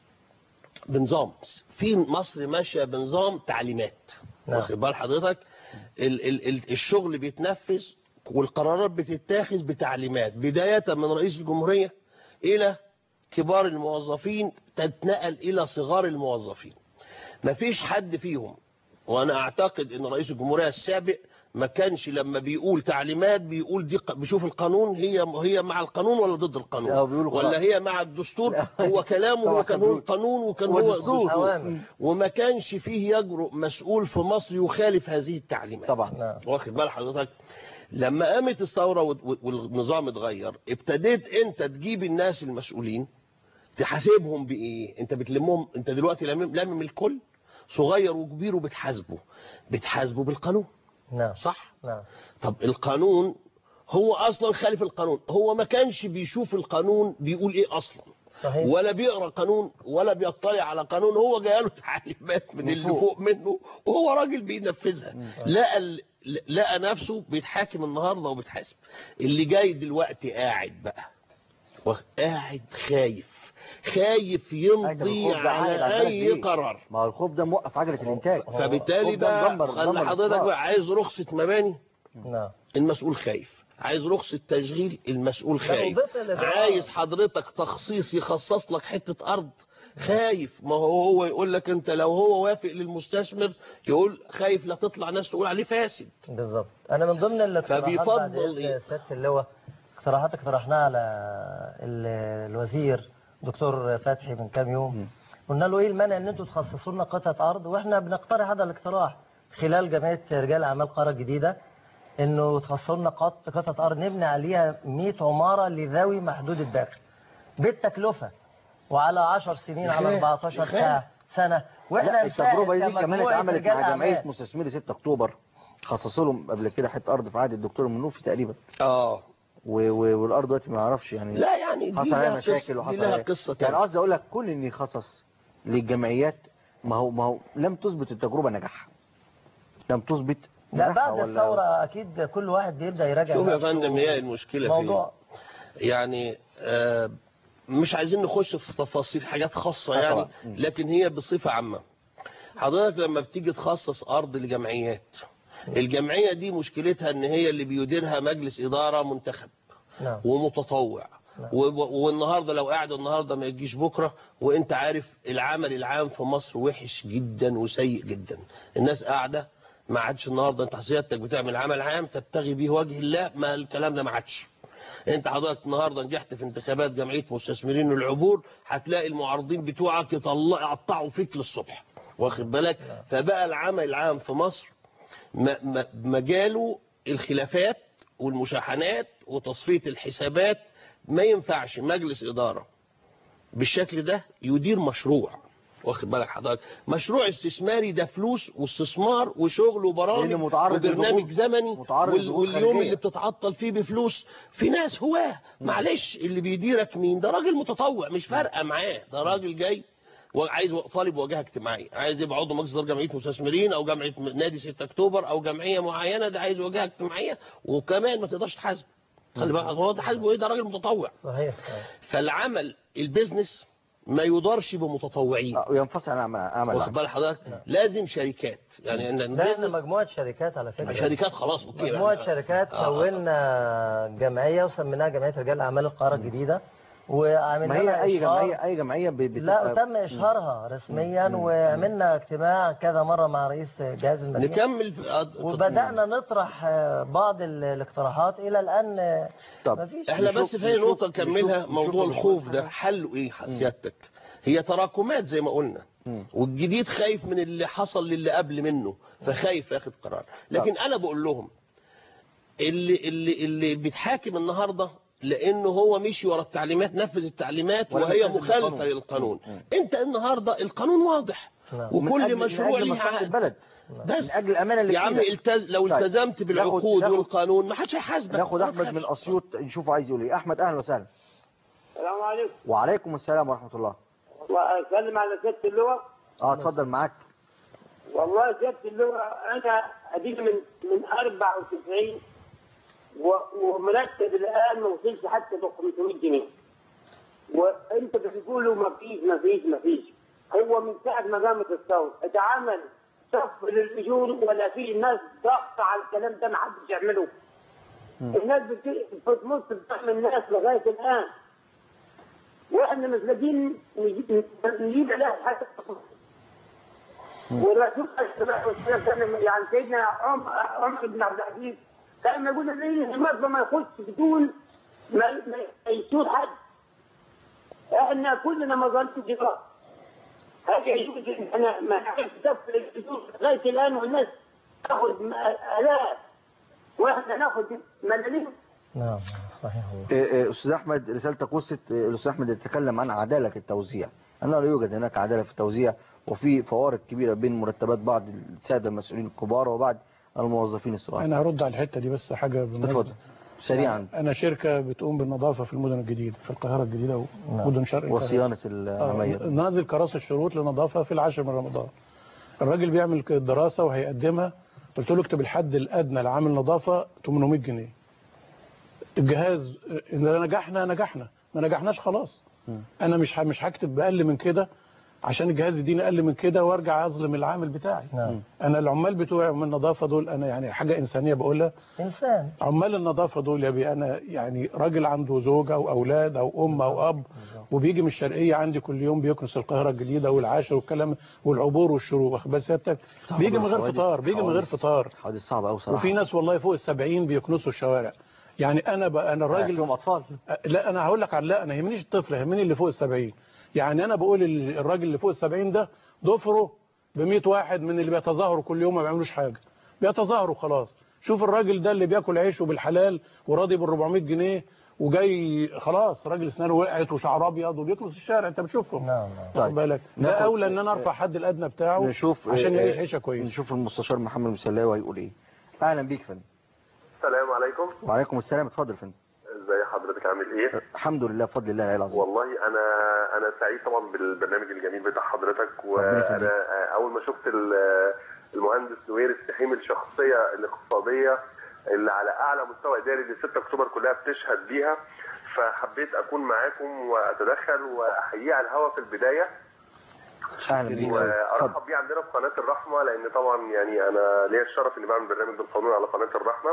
بنظام في مصر ماشية بنظام تعليمات نعم. واخد بال حضرتك ال ال ال الشغل بيتنفذ والقرارات بتتاخذ بتعليمات بداية من رئيس الجمهورية إلى كبار الموظفين تتنقل إلى صغار الموظفين مفيش حد فيهم وانا اعتقد ان رئيس الجمهوريه السابق ما كانش لما بيقول تعليمات بيقول دي ق- بيشوف القانون هي هي مع القانون ولا ضد القانون لا، هو بيقولوا خلاص. ولا هي مع الدستور هو كلامه طبعا هو كان كان هو القانون وكان هو هو الدستور. الدستور أوامر. وما كانش فيه يجرؤ مسؤول في مصر يخالف هذه التعليمات طبعا نعم. واخد بال حضرتك لما قامت الثوره وال- والنظام اتغير ابتديت انت تجيب الناس المسؤولين تحاسبهم بايه انت بتلمهم انت دلوقتي لامم لامم الكل صغير وكبير وبتحاسبه بتحاسبه بالقانون نعم صح نعم طب القانون هو اصلا خالف القانون هو ما كانش بيشوف القانون بيقول ايه اصلا صحيح ولا بيقرا قانون ولا بيطلع على قانون هو جاي له تعليمات من اللي فوق منه وهو راجل بينفذها لقى ال- ل- لقى نفسه بيتحاكم النهارده وبيتحاسب اللي جاي دلوقتي قاعد بقى واخ- قاعد خايف خايف يمضي الخوف ده عائد على على البلد اي ليه؟ قرار ما هو الخوف ده موقف عجله الانتاج فبالتالي الخوف ده بقى مدمر- خلي مدمر حضرتك الاصلاح. بقى عايز رخصة مباني نعم المسؤول خايف عايز رخصة تشغيل المسؤول لا، خايف وبطء الإجراء. عايز حضرتك تخصيص يخصص لك حتة أرض خايف ما هو هو يقول لك انت لو هو وافق للمستثمر يقول خايف لا تطلع ناس تقول عليه فاسد بالظبط انا من ضمن الاقتراحات فبيفضل بعد إذن إيه؟ سياده اللواء اقتراحات اقترحناها على ال- الوزير دكتور فتحي من كام يوم قلنا له ايه المانع ان انتوا تخصصوا لنا قطعه ارض واحنا بنقترح هذا الاقتراح خلال جمعيه رجال اعمال القاهره الجديده انه تخصصوا لنا قط- قطعه ارض نبني عليها 100 عماره لذوي محدود الدخل بالتكلفه وعلى 10 سنين على يخاف- 14 يخاف. ساعه سنه واحنا لا نساعد التجربه دي كمان كمجموعة اتعملت رجال مع جمعيه أعمال. مستثمري 6 اكتوبر خصصوا لهم قبل كده حته ارض في عهد الدكتور المنوفي تقريبا اه و- و- والارض دلوقتي ما اعرفش يعني لا يعني دي حصل عليها لها مشاكل قصة- دي وحصل لها عليها قصة يعني تانية. قصدي اقول لك كل ان يخصص للجمعيات ما هو ما هو لم تثبت التجربه نجاحها لم تثبت لا نجاحها بعد ولا- الثورة أكيد كل واحد بيبدأ يراجع شوف يا نفسه. فندم هي المشكلة موضوع فين يعني آه مش عايزين نخش في تفاصيل حاجات خاصة آه يعني طبعا. لكن هي بصفة عامة حضرتك لما بتيجي تخصص أرض لجمعيات الجمعية دي مشكلتها ان هي اللي بيديرها مجلس إدارة منتخب نعم ومتطوع و- والنهارده لو قاعد النهارده ما يجيش بكره وانت عارف العمل العام في مصر وحش جدا وسيء جدا الناس قاعده ما عادش النهارده انت سيادتك بتعمل عمل عام تبتغي به وجه الله ما الكلام ده ما عادش انت حضرتك النهارده نجحت في انتخابات جمعيه مستثمرين العبور هتلاقي المعارضين بتوعك يطلع يقطعوا فيك للصبح واخد بالك فبقى العمل العام في مصر م- م- مجاله الخلافات والمشاحنات وتصفية الحسابات ما ينفعش مجلس إدارة بالشكل ده يدير مشروع واخد بالك حضرتك مشروع استثماري ده فلوس واستثمار وشغل وبرامج لأنه متعرض وبرنامج لضغوط- زمني متعرض وال- لضغوط واليوم خارجية. اللي بتتعطل فيه بفلوس في ناس هواه معلش اللي بيديرك مين ده راجل متطوع مش فارقه معاه ده راجل جاي وعايز طالب واجهه اجتماعيه عايز يبقى عضو مجلس إدارة جمعيه مستثمرين او جمعيه نادي 6 اكتوبر او جمعيه معينه ده عايز واجهه اجتماعيه وكمان ما تقدرش تحاسبه خلي بالك هو تحاسبه ايه ده راجل متطوع صحيح صحيح فالعمل البيزنس ما يدارش بمتطوعين وينفصل عن عمل عمل واخد بال حضرتك لازم شركات يعني ان لا البيزنس احنا مجموعة شركات على فكرة شركات خلاص اوكي مجموعة يعني. شركات آه. كونا جمعية وسميناها جمعية رجال أعمال القاهرة الجديدة وعملنا ما هي لها اي إشهار- جمعيه اي جمعيه ب- لا بتبقى تم إشهارها رسميا وعملنا اجتماع كذا مرة مع رئيس جهاز المدينة نكمل في- آه، وبدأنا نطرح آه، بعض ال- الاقتراحات إلى الآن آه، طب مفيش احنا نشوف- بس في نشوف- نقطة نكملها نشوف- موضوع نشوف الخوف ده حله ايه سيادتك هي تراكمات زي ما قلنا والجديد خايف من اللي حصل للي قبل منه فخايف ياخد قرار لكن انا بقول لهم اللي اللي اللي بيتحاكم النهارده لانه هو مشي ورا التعليمات نفذ التعليمات ولا وهي ملتزم مخالفه بالقانون. للقانون انت النهارده القانون واضح نعم. من وكل أجل- من مشروع أجل ليه مصلحة عقد. البلد بس من اجل الامانه اللي يا عم فينا. التز... لو طيب. التزمت بالعقود ناخد- والقانون ما حدش هيحاسبك ناخد ما احمد من تخافش. اسيوط نشوفه عايز يقول ايه احمد اهلا وسهلا السلام عليكم وعليكم السلام ورحمه الله والله اسلم على سياده اللواء اه اتفضل معاك والله سياده اللواء انا اديني من من 94 و- ومرتب الان ما وصلش حتى ل 500 جنيه وانت بتقولوا ما فيش ما فيش ما فيش هو من ساعه ما قامت الثوره اتعمل صف للاجور ولا في ناس ضغط على الكلام ده ما حدش يعمله الناس بت- بتمص بدم الناس لغايه الان واحنا مش لاقيين نجيب نجيب عليها حاجه والرسول صلى الله عليه وسلم يعني سيدنا عمر عمر بن عبد العزيز كان يقول الذين المرضى ما يخش بدون ما ما يسود حد احنا كلنا مظلة جرا هذا يجوز انا ما نعرف دفع الحدود لغايه الان والناس تاخذ الاف واحنا ناخذ ملايين نعم صحيح والله إيه إيه استاذ احمد رسالتك وصلت إيه، الاستاذ احمد يتكلم عن عداله التوزيع انا لا يوجد هناك عداله في التوزيع وفي فوارق كبيره بين مرتبات بعض الساده المسؤولين الكبار وبعض الموظفين الصغار انا هرد على الحته دي بس حاجه بالمناسبه اتفضل سريعا انا شركه بتقوم بالنظافه في المدن الجديده في القاهره الجديده ومدن شرق القاهرة. وصيانه آه، العماير نازل كراسة الشروط للنظافة في العاشر من رمضان الراجل بيعمل الدراسة وهيقدمها قلت له اكتب الحد الادنى لعامل نظافه 800 جنيه الجهاز اذا نجحنا نجحنا ما نجحناش خلاص انا مش ه- مش هكتب باقل من كده عشان الجهاز يديني اقل من كده وارجع اظلم العامل بتاعي نعم. انا العمال بتوعي عمال النظافه دول انا يعني حاجه انسانيه بقولها انسان عمال النظافه دول يا بي انا يعني راجل عنده زوجه او اولاد او ام او اب وبيجي من الشرقيه عندي كل يوم بيكنس القاهره الجديده والعاشر والكلام والعبور والشروق واخد بال سيادتك بيجي من غير حوادث- فطار بيجي من غير حوادث- فطار حوادث صعبه قوي صراحه وفي ناس والله فوق السبعين بيكنسوا الشوارع يعني انا بقى انا الراجل فيهم اطفال لا انا هقول لك على لا انا يهمنيش الطفل يهمني اللي فوق السبعين يعني انا بقول ال- الراجل اللي فوق السبعين ده ضفره ب 100 واحد من اللي بيتظاهروا كل يوم ما بيعملوش حاجه بيتظاهروا خلاص شوف الراجل ده اللي بياكل عيشه بالحلال وراضي بال 400 جنيه وجاي خلاص راجل اسنانه وقعت وشعره ابيض وبيكنس الشارع انت بتشوفهم نعم واخد بالك ده ناخد- اولى ان انا ارفع حد الادنى بتاعه نشوف عشان آه، يعيش آه، عيشه كويسه نشوف المستشار محمد مسلاوي هيقول ايه اهلا بيك يا فندم السلام عليكم وعليكم السلام اتفضل يا فندم ازي حضرتك عامل ايه الحمد لله بفضل الله العلي العظيم والله انا انا سعيد طبعا بالبرنامج الجميل بتاع حضرتك ربنا يخليك. وانا اول ما شفت ال- المهندس نوير السحيم الشخصيه الاقتصاديه اللي على اعلى مستوى اداري اللي 6 اكتوبر كلها بتشهد بيها فحبيت اكون معاكم واتدخل واحييه على الهوا في البدايه اهلا بيك وارحب بيه عندنا في قناه الرحمه لان طبعا يعني انا ليا الشرف اني بعمل برنامج بالقانون على قناه الرحمه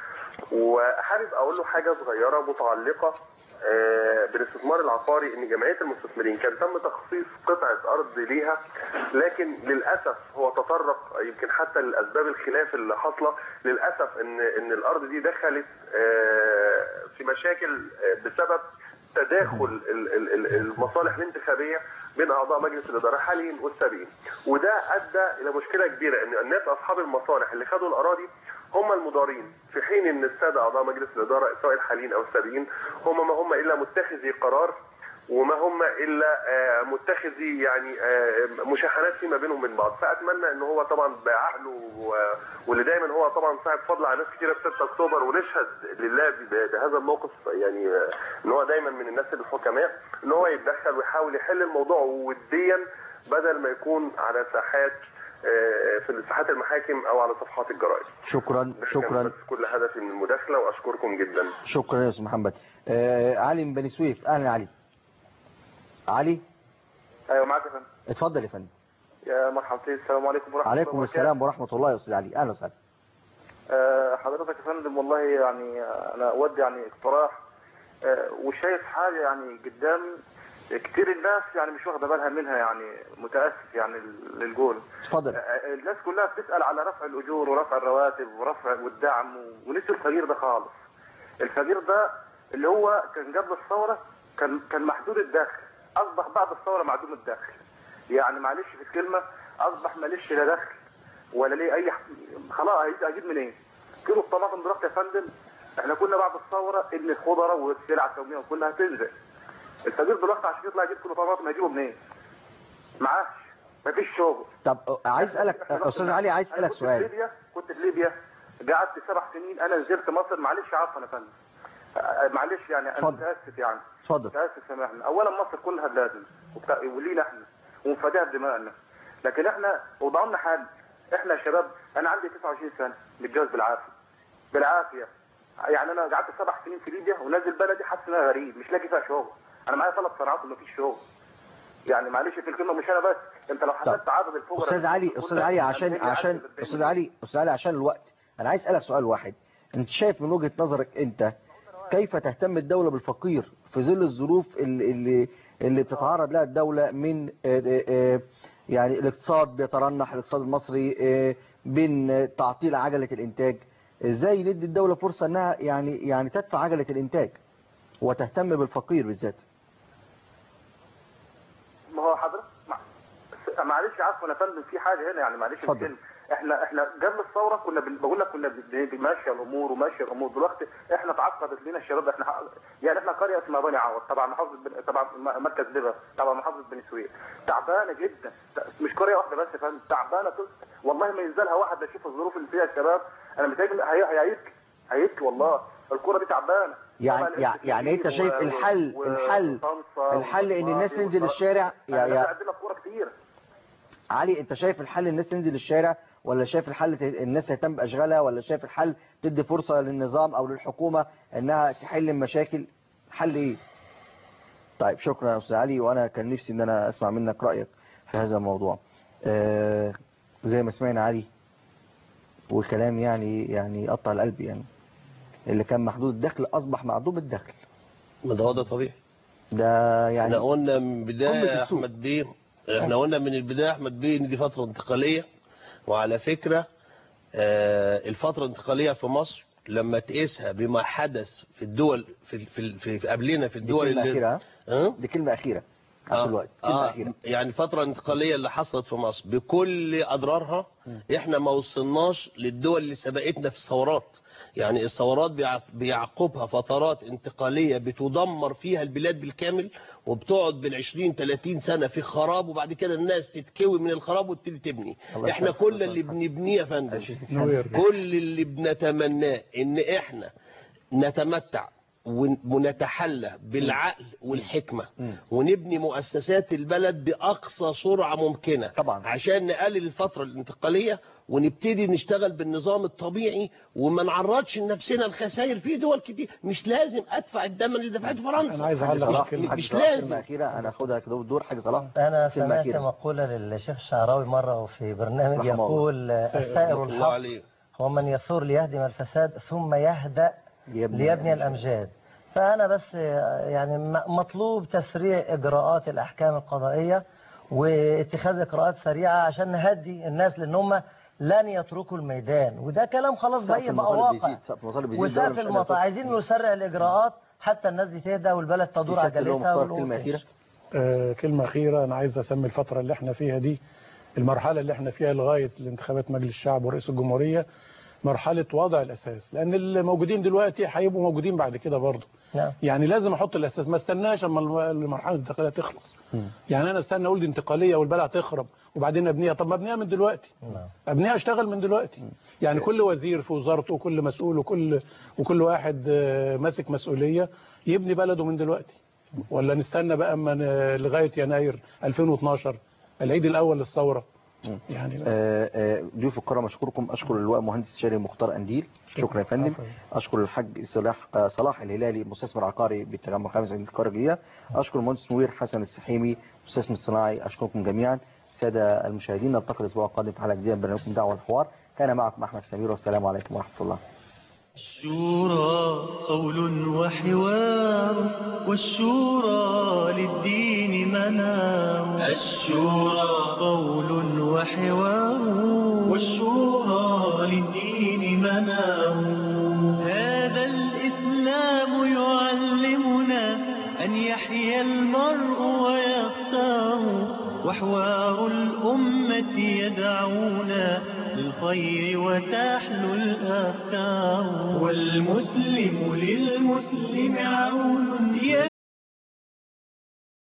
وحابب اقول له حاجه صغيره متعلقه آه، بالاستثمار العقاري ان جمعيه المستثمرين كان تم تخصيص قطعه ارض ليها لكن للاسف هو تطرق يمكن حتى لاسباب الخلاف اللي حاصله للاسف ان ان الارض دي دخلت آه، في مشاكل آه، بسبب تداخل ال- ال- ال- المصالح الانتخابيه بين اعضاء مجلس الاداره الحاليين والسابقين وده ادى الى مشكله كبيره ان الناس اصحاب المصالح اللي خدوا الاراضي هم المضارين في حين ان الساده اعضاء مجلس الاداره سواء الحاليين او السابقين هم ما هم الا متخذي قرار وما هم الا آه، متخذي يعني آه، مشاحنات فيما بينهم من بعض فاتمنى ان هو طبعا بعقله و- واللي دايما هو طبعا صاحب فضل على ناس كثيره في 6 اكتوبر ونشهد لله ب- بهذا الموقف يعني آه، ان هو دايما من الناس الحكماء ان هو يتدخل ويحاول يحل الموضوع وديا بدل ما يكون على ساحات آه، في ساحات المحاكم او على صفحات الجرائد شكرا ده كان شكرا بس كل هدفي من المداخله واشكركم جدا شكرا يا استاذ محمد آه علي من بني سويف اهلا يا علي علي ايوه معاك يا فندم اتفضل يا فندم يا مرحبتين السلام عليكم ورحمه الله عليكم وبركاته. السلام ورحمه الله يا استاذ علي اهلا وسهلا آه، حضرتك يا فندم والله يعني آه، انا اودي يعني اقتراح آه، وشايف حاجه يعني قدام كتير الناس يعني مش واخده بالها منها يعني متاسف يعني للجول اتفضل آه، الناس كلها بتسال على رفع الاجور ورفع الرواتب ورفع والدعم و- ونسوا الفقير ده خالص الفقير ده اللي هو كان قبل الثوره كان كان محدود الدخل اصبح بعد الثوره معدوم الدخل يعني معلش في الكلمه اصبح ماليش لا دخل ولا ليه اي ح- خلاص هيجي- اجيب منين؟ كيلو الطماطم دلوقتي يا فندم احنا كنا بعد الثوره ان الخضره والسلع التوميه كلها هتنزل الفقير دلوقتي عشان يطلع يجيب كيلو طماطم هيجيبه منين؟ معاش مفيش شغل طب آه، عايز اسالك آه، استاذ علي عايز اسالك أنا كنت في سؤال ليبيا كنت في ليبيا قعدت سبع سنين انا نزلت مصر معلش عفوا يا فندم آه، معلش يعني انا اتفضل. متاسف يعني اتفضل متاسف سامحنا اولا مصر كلها بلادنا وبتا- ولينا احنا ومفاديها بدمائنا لكن احنا وضعوا لنا حل احنا يا شباب انا عندي 29 سنه متجوز بالعافيه بالعافيه يعني انا قعدت سبع سنين في ليبيا ونازل بلدي حاسس ان انا غريب مش لاقي فيها شغل انا معايا ثلاث صناعات ومفيش شغل يعني معلش في الكلمه مش انا بس انت لو حسبت عدد الفقراء استاذ علي استاذ علي عشان عشان استاذ علي استاذ علي عشان الوقت انا عايز اسالك سؤال واحد انت شايف من وجهة نظرك انت كيف تهتم الدولة بالفقير في ظل الظروف اللي اللي, اللي بتتعرض لها الدولة من آه، آه، آه، يعني الاقتصاد بيترنح الاقتصاد المصري آه، بين آه، تعطيل عجلة الانتاج ازاي ندي الدولة فرصة انها يعني يعني تدفع عجلة الانتاج وتهتم بالفقير بالذات ما هو حضرتك مع- معلش عفوا يا فندم في حاجه هنا يعني معلش في اتفضل. الكلمة. احنا احنا قبل الثوره كنا بن- بقول لك كنا بن- بنمشي الامور وماشي الامور دلوقتي احنا تعقدت لنا الشباب احنا ح- يعني احنا قريه اسمها بني عوض طبعا محافظه بن... طبعا م- مركز ليبا طبعا محافظه بني سويف تعبانه جدا مش قريه واحده بس يا فندم تعبانه تل... والله ما ينزلها واحد يشوف الظروف اللي فيها الشباب انا متهيألي هي... هيبكي هيبكي والله الكوره دي تعبانه يعني طبعاً يعني, يعني انت شايف و- الحل و- الحل وطنطا الحل ان الناس وطنطا تنزل الشارع يعني يا يا عندنا كوره كتير علي انت شايف الحل الناس تنزل الشارع ولا شايف الحل ت- الناس تهتم باشغالها ولا شايف الحل تدي فرصة للنظام او للحكومة انها تحل المشاكل حل ايه طيب شكرا يا استاذ علي وانا كان نفسي ان انا اسمع منك رايك في هذا الموضوع آه زي ما سمعنا علي والكلام يعني يعني قطع القلب يعني اللي كان محدود الدخل اصبح معدوم الدخل ما ده هو ده طبيعي ده يعني احنا قلنا من البدايه قمة يا السوق. احمد بيه احنا قلنا من البدايه يا احمد بيه ان دي فتره انتقاليه وعلى فكره آه، الفتره الانتقاليه في مصر لما تقيسها بما حدث في الدول في في, في, في قبلنا في دي الدول كلمة اللي أخيرة ها؟ دي كلمة أخيرة عبد الوقت كلمة آه أخيرة يعني الفترة الانتقالية اللي حصلت في مصر بكل أضرارها احنا ما وصلناش للدول اللي سبقتنا في الثورات يعني الثورات بيع- بيعقبها فترات انتقالية بتدمر فيها البلاد بالكامل وبتقعد بالعشرين 30 سنة في خراب وبعد كده الناس تتكوي من الخراب وتبتدي تبني الله احنا يسلمك. كل اللي بنبنيه يا فندم كل اللي بنتمناه ان احنا نتمتع ون- ونتحلى بالعقل والحكمة ونبني مؤسسات البلد بأقصى سرعة ممكنة طبعا. عشان نقلل الفترة الانتقالية ونبتدي نشتغل بالنظام الطبيعي وما نعرضش لنفسنا الخسائر في دول كتير مش لازم ادفع الثمن اللي دفعته فرنسا أنا عايز أعلق مش, على كلمة مش حاج صلاح، لازم كلمة أخيرة أنا أخدها كده بالدور حاج صلاح أنا كلمة سمعت أخيرة. مقولة للشيخ الشعراوي مرة في برنامج رحمه الله. يقول السائر الله الحق عليه. هو من يثور ليهدم الفساد ثم يهدأ ليبني ليبني الأمجاد فأنا بس يعني م- مطلوب تسريع إجراءات الأحكام القضائية واتخاذ إجراءات سريعة عشان نهدي الناس لأن هم لن يتركوا الميدان وده كلام خلاص سقف بقى بقى المطالب واقع بيزيد سقف المطالب بيزيد الدولة وسقف مش قادرة المطالب تدخل. عايزين نسرع الإجراءات حتى الناس دي تهدى والبلد تدور سيادة اللواء عجلتها مختار، والأمور كلمة أخيرة تمشي. آه، كلمة أخيرة أنا عايز أسمي الفترة اللي احنا فيها دي المرحلة اللي احنا فيها لغاية الانتخابات مجلس الشعب ورئيس الجمهورية مرحلة وضع الأساس لأن اللي موجودين دلوقتي هيبقوا موجودين بعد كده برضه نعم يعني لازم أحط الأساس ما استناش أما الم- المرحلة الانتقالية تخلص يعني أنا استنى أقول دي انتقالية والبلد هتخرب وبعدين أبنيها طب ما أبنيها من دلوقتي نعم ابنيها اشتغل من دلوقتي يعني كل وزير في وزارته وكل مسؤول وكل وكل واحد آه، ماسك مسؤولية يبني بلده من دلوقتي ولا نستنى بقى اما ن- لغاية يناير 2012 العيد الاول للثورة يعني آه، آه، ضيوف الكرام اشكركم اشكر اللواء مهندس شاري مختار انديل شكرا يا فندم اشكر الحاج صلاح آه، صلاح الهلالي مستثمر عقاري بالتجمع الخامس من القاره الجديده اشكر المهندس نوير حسن السحيمي مستثمر صناعي اشكركم جميعا ساده المشاهدين نلتقي الاسبوع القادم في حلقه جديده من برنامجكم دعوه الحوار كان معكم احمد سمير والسلام عليكم ورحمه الله الشورى قول وحوار والشورى للدين منار الشورى قول وحوار والشورى للدين منار هذا الإسلام يعلمنا أن يحيا المرء ويختار وحوار الأمة يدعونا للخير وتحلو الأفكار والمسلم للمسلم عون